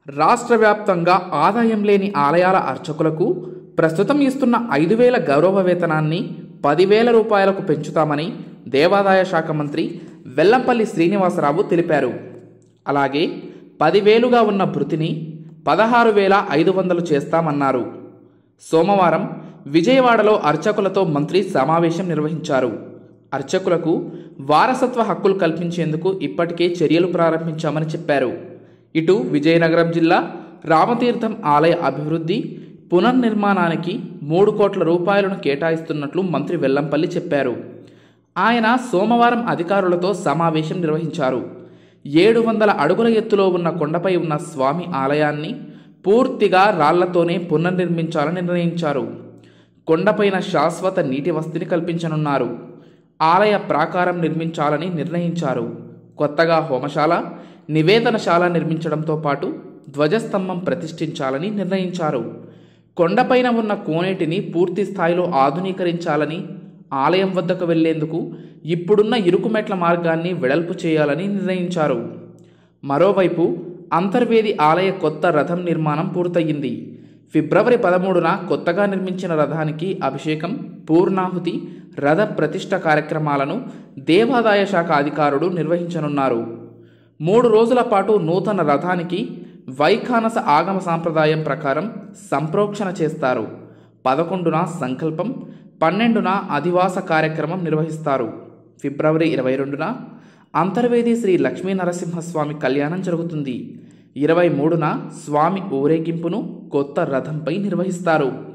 రాష్ట్ర వ్యాప్తంగా ఆదాయం లేని ఆలయాల అర్చకులకు ప్రస్తుతం ఇస్తున్న ఐదు వేల గౌరవ వేతనాన్ని పదివేల రూపాయలకు పెంచుతామని దేవాదాయ శాఖ మంత్రి వెల్లంపల్లి శ్రీనివాసరావు తెలిపారు అలాగే పదివేలుగా ఉన్న భృతిని పదహారు వేల ఐదు వందలు చేస్తామన్నారు సోమవారం విజయవాడలో అర్చకులతో మంత్రి సమావేశం నిర్వహించారు అర్చకులకు వారసత్వ హక్కులు కల్పించేందుకు ఇప్పటికే చర్యలు ప్రారంభించామని చెప్పారు ఇటు విజయనగరం జిల్లా రామతీర్థం ఆలయ అభివృద్ధి పునర్నిర్మాణానికి మూడు కోట్ల రూపాయలను కేటాయిస్తున్నట్లు మంత్రి వెల్లంపల్లి చెప్పారు ఆయన సోమవారం అధికారులతో సమావేశం నిర్వహించారు ఏడు వందల అడుగుల ఎత్తులో ఉన్న కొండపై ఉన్న స్వామి ఆలయాన్ని పూర్తిగా రాళ్లతోనే పునర్నిర్మించాలని నిర్ణయించారు కొండపైన శాశ్వత నీటి వసతిని కల్పించనున్నారు ఆలయ ప్రాకారం నిర్మించాలని నిర్ణయించారు కొత్తగా హోమశాల నివేదనశాల నిర్మించడంతో పాటు ధ్వజస్తంభం ప్రతిష్ఠించాలని నిర్ణయించారు కొండపైన ఉన్న కోనేటిని పూర్తి స్థాయిలో ఆధునీకరించాలని ఆలయం వద్దకు వెళ్లేందుకు ఇప్పుడున్న ఇరుకుమెట్ల మార్గాన్ని వెడల్పు చేయాలని నిర్ణయించారు మరోవైపు అంతర్వేది ఆలయ కొత్త రథం నిర్మాణం పూర్తయింది ఫిబ్రవరి పదమూడున కొత్తగా నిర్మించిన రథానికి అభిషేకం పూర్ణాహుతి రథ ప్రతిష్ఠ కార్యక్రమాలను దేవాదాయ శాఖ అధికారులు నిర్వహించనున్నారు మూడు రోజుల పాటు నూతన రథానికి వైఖానస ఆగమ సాంప్రదాయం ప్రకారం సంప్రోక్షణ చేస్తారు పదకొండున సంకల్పం పన్నెండున అధివాస కార్యక్రమం నిర్వహిస్తారు ఫిబ్రవరి ఇరవై రెండున అంతర్వేది శ్రీ లక్ష్మీ నరసింహస్వామి కళ్యాణం జరుగుతుంది ఇరవై మూడున స్వామి ఊరేగింపును కొత్త రథంపై నిర్వహిస్తారు